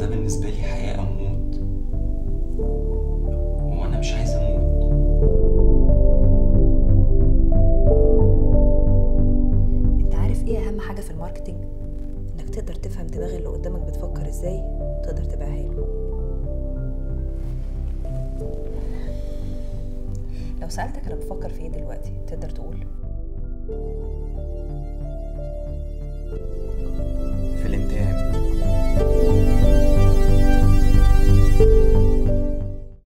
بالنسبة لي حياة أو موت وأنا مش عايز أموت انت عارف ايه اهم حاجه في الماركتينج انك تقدر تفهم دماغ اللي قدامك بتفكر ازاي وتقدر تبيعها له لو سالتك انا بفكر في ايه دلوقتي تقدر تقول